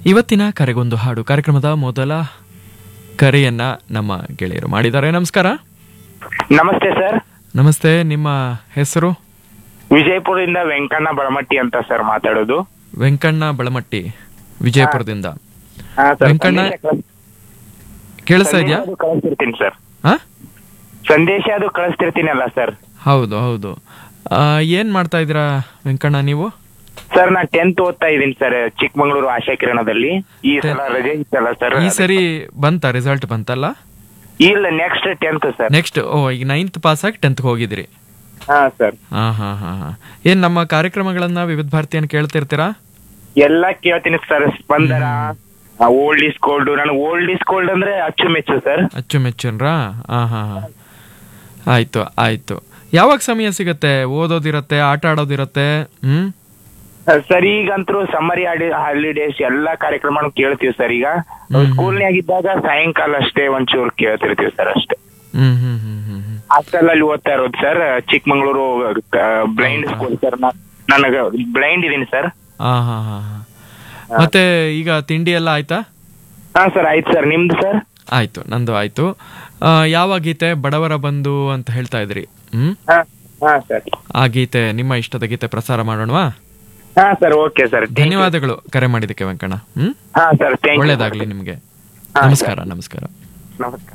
ಇವತ್ತಿನ ಕರೆಗೊಂದು ಹಾಡು ಕಾರ್ಯಕ್ರಮದ ಮೊದಲ ಕರೆಯನ್ನ ನಮ್ಮ ಗೆಳೆಯರು ಮಾಡಿದ್ದಾರೆ ನಮಸ್ಕಾರ ನಮಸ್ತೆ ಸರ್ ನಮಸ್ತೆ ನಿಮ್ಮ ಹೆಸರು ವಿಜಯಪುರದಿಂದ ವೆಂಕಣ್ಣ ಬಳಮಟ್ಟಿ ಅಂತ ಸರ್ ಮಾತಾಡೋದು ವೆಂಕಣ್ಣ ಬಳಮಟ್ಟಿ ವಿಜಯಪುರದಿಂದ ಹಾ, ಸರ್. ವೆಂಕಣ್ಣ ಸಂದೇಶ ಕಳ್ಸ್- ಕೇಳಿಸ್ತಾ ಇದೆಯಾ ಸಂದೇಶ ಅದು ಕಳಿಸ್ತಿರ್ತೀನಿ ಸರ್ ಹಾ ಸಂದೇಶ ಅದು ಕಳಿಸ್ತಿರ್ತೀನಲ್ಲ ಸರ್ ಹೌದು ಹೌದು ಆ, ಏನ್ ಮಾಡ್ತಾ ಇದ್ದೀರಾ ವೆಂಕಣ್ಣ ನೀವು ಸರ್ ನಾ ಟೆಂತ್ ಓದ್ತಾ ಇದ್ದೀನಿ ಸರ್ ಚಿಕ್ಕಮಂಗ್ಳೂರು ಆಶಾ ಕಿರಣದಲ್ಲಿ ಈ ಸಲ ರಜೆ ಇತ್ತಲ್ಲ ಸರ್ ಈ ಸರಿ ಬಂತ ರಿಸಲ್ಟ್ ಬಂತಲ್ಲ ಇಲ್ಲ ನೆಕ್ಸ್ಟ್ ಟೆಂತ್ ಸರ್ ನೆಕ್ಸ್ಟ್ ಓ ಈಗ ನೈನ್ತ್ ಪಾಸ್ ಆಗಿ ಟೆಂತ್ ಹೋಗಿದ್ದೀರಿ ಹಾ ಸರ್ ಹಾ ಹಾ ಹಾ ಹಾ ಏನ್ ನಮ್ಮ ಕಾರ್ಯಕ್ರಮಗಳನ್ನ ವಿವಿಧ ಭಾರತಿಯನ್ನು ಕೇಳ್ತಿರ್ತೀರಾ ಎಲ್ಲಾ ಕೇಳ್ತೀನಿ sir Spandana old is gold ನನಗೆ ಓಲ್ಡ್ ಇಸ್ ಗೋಲ್ಡ್ ಅಂದ್ರೆ ಅಚ್ಚುಮೆಚ್ಚು ಸರ್ ಅಚ್ಚುಮೆಚ್ಚನ್ರಾ ಹಾ ಹಾ ಹಾ ಆಯ್ತು ಆಯ್ತು ಯಾವಾಗ ಸಮಯ ಸಿಗತ್ತೆ ಓದೋದಿರತ್ತೆ ಆಟ ಆಡೋದಿರತ್ತೆ ಹ್ಮ್ ಸರ್ ಈಗಂತರೂ ಸಮ್ಮರಿ ಹಾಲಿಡೇಸ್ ಎಲ್ಲಾ ಕಾರ್ಯಕ್ರಮ ಕೇಳ್ತೀವಿ ಸರ್ ಈಗ ಸ್ಕೂಲ್ನ್ಯಾಗ ಇದ್ದಾಗ ಸಾಯಂಕಾಲ ಅಷ್ಟೇ ಒಂಚೂರು ಕೇಳ್ತಿರ್ತೀವಿ ಸರ್ ಅಷ್ಟೇ ಹ್ಮ್ ಹ್ಮ್ ಹ್ಮ್ ಹ್ಮ್ ಹ್ಮ್ ಹಾಸ್ಟೆಲ್ ಅಲ್ಲಿ ಓದ್ತಾ ಇರೋದು sir Chikkamagaluru blind school sir ನನಗ ಬ್ಲೈಂಡ್ ಇದೀನಿ ಸರ್ ಹಾ ಹಾ ಹಾ ಹಾ ಮತ್ತೆ ಈಗ ತಿಂಡಿ ಎಲ್ಲ ಆಯ್ತಾ ಹಾ ಸರ್ ಆಯ್ತು ಸರ್ ನಿಮ್ದು ಸರ್ ಆಯ್ತು ನಂದು ಆಯ್ತು ಆ, ಯಾವ ಗೀತೆ ಬಡವರ ಬಂಧು ಅಂತ ಹೇಳ್ತಾ ಇದ್ರಿ ಹ್ಮ್ ಹಾ ಹಾ ಸರ್ ಆ ಗೀತೆ ನಿಮ್ಮ ಇಷ್ಟದ ಗೀತೆ ಪ್ರಸಾರ ಮಾಡೋಣವಾ ಹಾ ಸರ್ ಓಕೆ ಸರ್ ಧನ್ಯವಾದಗಳು ಕರೆ ಮಾಡಿದಕ್ಕೆ ವೆಂಕಣ್ಣ ಹ್ಮ್ ಹಾ ಸರ್ ಥ್ಯಾಂಕ್ ಯು ಒಳ್ಳೇದಾಗ್ಲಿ ನಿಮ್ಗೆ ಹಾ, ನಮಸ್ಕಾರ ನಮಸ್ಕಾರ ನಮಸ್ಕಾರ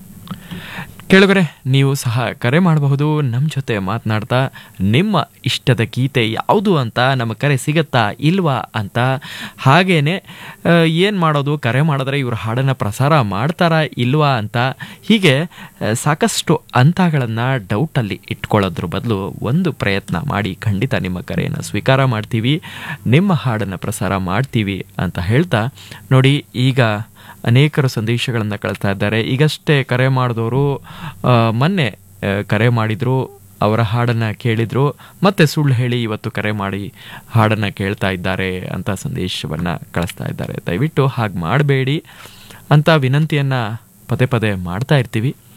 ಕೇಳುಗರೆ ನೀವು ಸಹ ಕರೆ ಮಾಡಬಹುದು ನಮ್ಮ ಜೊತೆ ಮಾತನಾಡ್ತಾ ನಿಮ್ಮ ಇಷ್ಟದ ಗೀತೆ ಯಾವುದು ಅಂತ ನಮ್ಮ ಕರೆ ಸಿಗತ್ತಾ ಇಲ್ವಾ ಅಂತ ಹಾಗೇನೆ ಏನು ಮಾಡೋದು ಕರೆ ಮಾಡಿದ್ರೆ ಇವರು ಹಾಡನ್ನು ಪ್ರಸಾರ ಮಾಡ್ತಾರಾ ಇಲ್ವಾ ಅಂತ ಹೀಗೆ ಆ, ಸಾಕಷ್ಟು ಹಂತಗಳನ್ನು ಡೌಟಲ್ಲಿ ಇಟ್ಕೊಳ್ಳೋದ್ರ ಬದಲು ಒಂದು ಪ್ರಯತ್ನ ಮಾಡಿ ಖಂಡಿತ ನಿಮ್ಮ ಕರೆಯನ್ನು ಸ್ವೀಕಾರ ಮಾಡ್ತೀವಿ ನಿಮ್ಮ ಹಾಡನ್ನು ಪ್ರಸಾರ ಮಾಡ್ತೀವಿ ಅಂತ ಹೇಳ್ತಾ ನೋಡಿ ಈಗ ಅನೇಕರು ಸಂದೇಶಗಳನ್ನು ಕಳಿಸ್ತಾ ಇದ್ದಾರೆ ಈಗಷ್ಟೇ ಕರೆ ಮಾಡಿದವರು ಆ, ಮೊನ್ನೆ ಆ, ಕರೆ ಮಾಡಿದ್ರು ಅವರ ಹಾಡನ್ನು ಕೇಳಿದ್ರು ಮತ್ತೆ ಸುಳ್ಳು ಹೇಳಿ ಇವತ್ತು ಕರೆ ಮಾಡಿ ಹಾಡನ್ನು ಕೇಳ್ತಾ ಇದ್ದಾರೆ ಅಂತ ಸಂದೇಶವನ್ನು ಕಳಿಸ್ತಾ ಇದ್ದಾರೆ ದಯವಿಟ್ಟು ಹಾಗೆ ಮಾಡಬೇಡಿ ಅಂತ ವಿನಂತಿಯನ್ನು ಪದೇ ಪದೇ ಮಾಡ್ತಾ ಇರ್ತೀವಿ